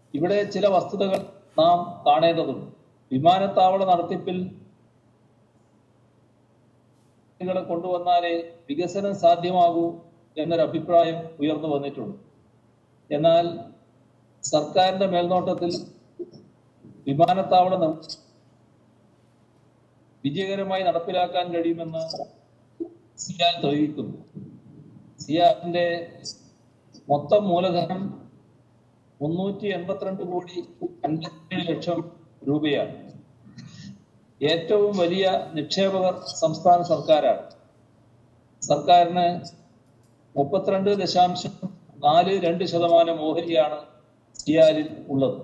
ഇവിടെ ചില വസ്തുതകൾ നാം കാണേണ്ടതുണ്ട് വിമാനത്താവള നടത്തിപ്പിൽ കളെ കൊണ്ടുവന്നാലേ വികസനം സാധ്യമാകൂ എന്നൊരു അഭിപ്രായം ഉയർന്നു വന്നിട്ടുണ്ട് എന്നാൽ സർക്കാരിന്റെ മേൽനോട്ടത്തിൽ വിമാനത്താവള നം- വിജയകരമായി നടപ്പിലാക്കാൻ കഴിയുമെന്ന് സിയാൽ തെളിയിക്കുന്നു സിയാലിന്റെ മൊത്തം മൂലധനം മുന്നൂറ്റി എൺപത്തിരണ്ട് കോടി അൻപത്തിയേഴ് ലക്ഷം രൂപയാണ് ഏറ്റവും വലിയ നിക്ഷേപകർ സംസ്ഥാന സർക്കാരാണ് സർക്കാരിന് മുപ്പത്തിരണ്ട് ദശാംശം നാല് രണ്ട് ശതമാനം ഓഹരിയാണ് സിയാലിൽ ഉള്ളത്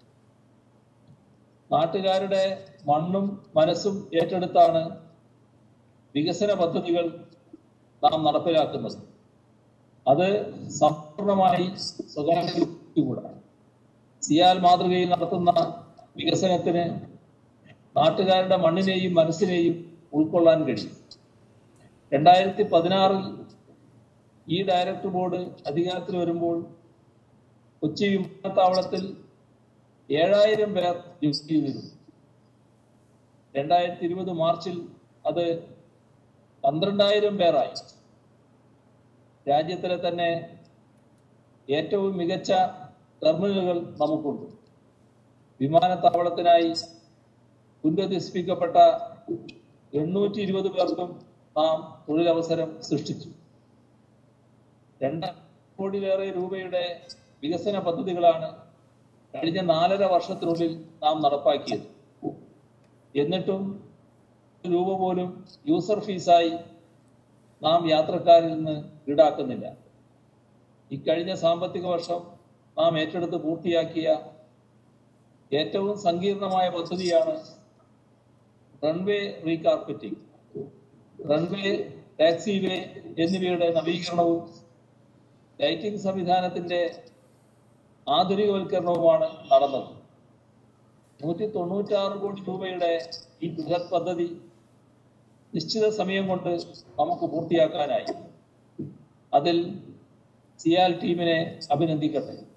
നാട്ടുകാരുടെ മണ്ണും മനസ്സും ഏറ്റെടുത്താണ് വികസന പദ്ധതികൾ നാം നടപ്പിലാക്കുന്നത് അത് സമ്പൂർണമായി സ്വകാര്യകൂടാ സിയാൽ മാതൃകയിൽ നടത്തുന്ന വികസനത്തിന് നാട്ടുകാരുടെ മണ്ണിനെയും മനസ്സിനെയും ഉൾക്കൊള്ളാൻ കഴിയും രണ്ടായിരത്തി പതിനാറിൽ ഈ ഡയറക്ടർ ബോർഡ് അധികാരത്തിൽ വരുമ്പോൾ കൊച്ചി വിമാനത്താവളത്തിൽ ഏഴായിരം പേർ ജോലി ചെയ്തിരുന്നു രണ്ടായിരത്തി ഇരുപത് മാർച്ചിൽ അത് പന്ത്രണ്ടായിരം പേരായി രാജ്യത്തിലെ തന്നെ ഏറ്റവും മികച്ച ടെർമിനലുകൾ നമുക്കുണ്ട് വിമാനത്താവളത്തിനായി പുനരധിവസിപ്പിക്കപ്പെട്ട എണ്ണൂറ്റി ഇരുപത് പേർക്കും നാം തൊഴിലവസരം സൃഷ്ടിച്ചു രണ്ടായിരം കോടിയിലേറെ രൂപയുടെ വികസന പദ്ധതികളാണ് കഴിഞ്ഞ നാലര വർഷത്തിനുള്ളിൽ നാം നടപ്പാക്കിയത് എന്നിട്ടും ഒരു രൂപ പോലും യൂസർ ഫീസായി നാം യാത്രക്കാരിൽ നിന്ന് ഈടാക്കുന്നില്ല ഇക്കഴിഞ്ഞ സാമ്പത്തിക വർഷം നാം ഏറ്റെടുത്ത് പൂർത്തിയാക്കിയ ഏറ്റവും സങ്കീർണമായ പദ്ധതിയാണ് runway recarpeting runway taxiway എന്നിവയുടെ നവീകരണവും ലൈറ്റിംഗ് സംവിധാനത്തിന്റെ ആധുനികവൽക്കരണവുമാണ് നടന്നത് നൂറ്റി തൊണ്ണൂറ്റാറ് കോടി രൂപയുടെ ഈ ബൃഹത് പദ്ധതി നിശ്ചിത സമയം കൊണ്ട് നമുക്ക് പൂർത്തിയാക്കാനായി അതിൽ സിയാൽ ടീമിനെ അഭിനന്ദിക്കട്ടെ